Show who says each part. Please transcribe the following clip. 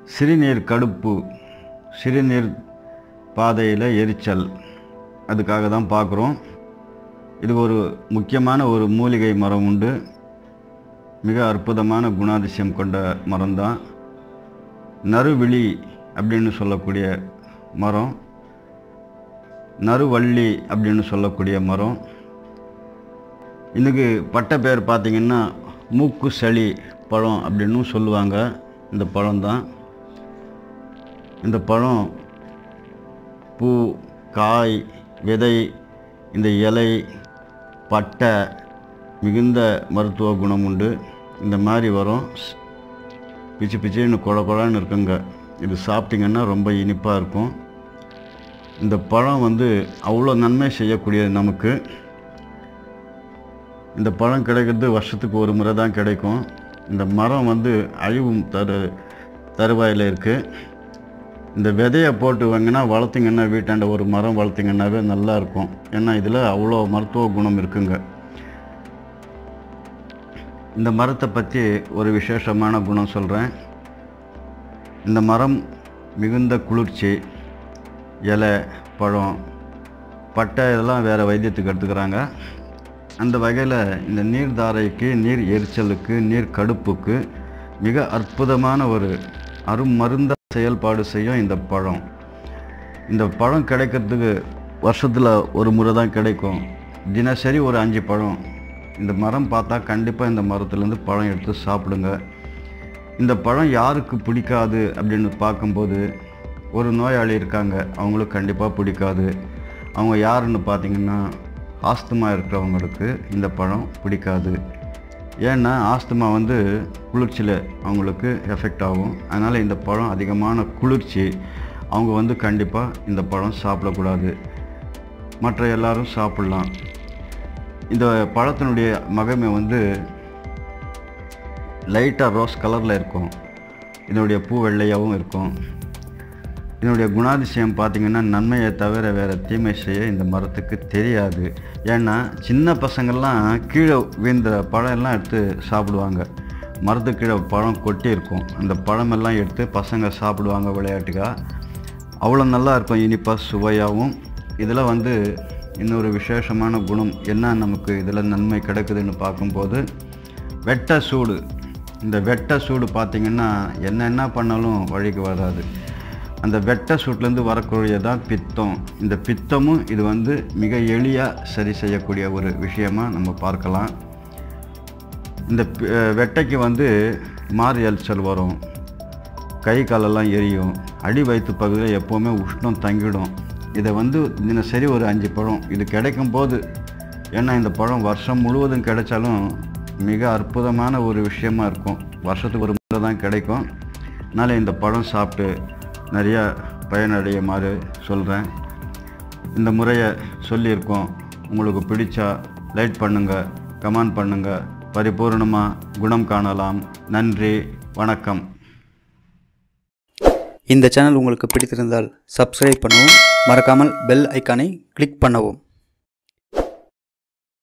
Speaker 1: சிறுநீர் கடுப்பு சிறுநீர் பாதையில் எரிச்சல் அதுக்காக தான் பார்க்குறோம் இது ஒரு முக்கியமான ஒரு மூலிகை மரம் உண்டு மிக அற்புதமான குணாதிசயம் கொண்ட மரம்தான் நறுவிழி அப்படின்னு சொல்லக்கூடிய மரம் நறுவள்ளி அப்படின்னு சொல்லக்கூடிய மரம் இதுக்கு பட்ட பேர் பார்த்திங்கன்னா மூக்கு சளி பழம் அப்படின்னு சொல்லுவாங்க இந்த பழம்தான் இந்த பழம் பூ காய் விதை இந்த இலை பட்டை மிகுந்த மருத்துவ குணம் உண்டு இந்த மாதிரி வரும் பிச்சு பிச்சுன்னு குழ குழன்னு இருக்குங்க இது சாப்பிட்டிங்கன்னா ரொம்ப இனிப்பாக இருக்கும் இந்த பழம் வந்து அவ்வளோ நன்மை செய்யக்கூடியது நமக்கு இந்த பழம் கிடைக்கிறது வருஷத்துக்கு ஒரு முறை தான் கிடைக்கும் இந்த மரம் வந்து அழிவும் தரு தருவாயில் இருக்குது இந்த விதையை போட்டு வாங்கினா வளர்த்திங்கன்னா வீட்டாண்ட ஒரு மரம் வளர்த்திங்கன்னாவே நல்லா இருக்கும் ஏன்னா இதில் அவ்வளோ மருத்துவ குணம் இருக்குங்க இந்த மரத்தை பற்றி ஒரு விசேஷமான குணம் சொல்கிறேன் இந்த மரம் மிகுந்த குளிர்ச்சி இலை பழம் பட்டை இதெல்லாம் வேறு வைத்தியத்துக்கு எடுத்துக்கிறாங்க அந்த வகையில் இந்த நீர் தாரைக்கு நீர் எரிச்சலுக்கு நீர் கடுப்புக்கு மிக அற்புதமான ஒரு அருமருந்த செயல்பாடு செய்யும் இந்த பழம் இந்த பழம் கிடைக்கிறதுக்கு வருஷத்தில் ஒரு முறை தான் கிடைக்கும் தினசரி ஒரு அஞ்சு பழம் இந்த மரம் பார்த்தா கண்டிப்பாக இந்த மரத்துலேருந்து பழம் எடுத்து சாப்பிடுங்க இந்த பழம் யாருக்கு பிடிக்காது அப்படின்னு பார்க்கும்போது ஒரு நோயாளி இருக்காங்க அவங்களுக்கு கண்டிப்பாக பிடிக்காது அவங்க யாருன்னு பார்த்தீங்கன்னா ஆஸ்துமா இருக்கிறவங்களுக்கு இந்த பழம் பிடிக்காது ஏன்னா ஆஸ்துமா வந்து குளிர்ச்சியில் அவங்களுக்கு எஃபெக்ட் ஆகும் அதனால் இந்த பழம் அதிகமான குளிர்ச்சி அவங்க வந்து கண்டிப்பாக இந்த பழம் சாப்பிடக்கூடாது மற்ற எல்லாரும் சாப்பிட்லாம் இந்த பழத்தினுடைய மகமை வந்து லைட்டாக ரோஸ் கலரில் இருக்கும் இதனுடைய பூ வெள்ளையாகவும் இருக்கும் இதனுடைய குணாதிசயம் பார்த்திங்கன்னா நன்மையை தவிர வேறு தீமை செய்ய இந்த மரத்துக்கு தெரியாது ஏன்னா சின்ன பசங்கள்லாம் கீழே வீழ்ந்த பழம் எல்லாம் எடுத்து சாப்பிடுவாங்க மரத்து கீழே பழம் கொட்டி இருக்கும் அந்த பழமெல்லாம் எடுத்து பசங்க சாப்பிடுவாங்க விளையாட்டுக்காக அவ்வளோ நல்லா இருக்கும் இனிப்பாக சுவையாகவும் இதில் வந்து இன்னொரு விசேஷமான குணம் என்ன நமக்கு இதில் நன்மை கிடைக்குதுன்னு பார்க்கும்போது வெட்ட சூடு இந்த வெட்ட சூடு பார்த்திங்கன்னா என்ன என்ன பண்ணாலும் வழிக்கு வராது அந்த வெட்ட சூட்லேருந்து வரக்கூடியதான் பித்தம் இந்த பித்தமும் இது வந்து மிக எளியாக சரி செய்யக்கூடிய ஒரு விஷயமாக நம்ம பார்க்கலாம் இந்த பி- அஹ் வெட்டைக்கு வந்து மாறு எரிச்சல் வரும் கை காலெல்லாம் எரியும் அடி வயிற்று பகுதியில் எப்போவுமே உஷ்ணம் தங்கிடும் இதை வந்து தினசரி ஒரு அஞ்சு பழம் இது கிடைக்கும் போது ஏன்னா இந்த பழம் வருஷம் முழுவதும் கிடைச்சாலும் மிக அற்புதமான ஒரு விஷயமா இருக்கும் வருஷத்துக்கு ஒரு முறை தான் கிடைக்கும் அதனால் இந்த பழம் சாப்பிட்டு நிறையா பயனடையுமாறு சொல்கிறேன் இந்த முறையை சொல்லியிருக்கோம் உங்களுக்கு பிடிச்சா லைக் பண்ணுங்கள் கமெண்ட் பண்ணுங்கள் பரிபூர்ணமாக குணம் காணலாம் நன்றி வணக்கம்
Speaker 2: இந்த சேனல் உங்களுக்கு பிடித்திருந்தால் சப்ஸ்கிரைப் பண்ணவும் மறக்காமல் பெல் ஐக்கானை கிளிக் பண்ணவும்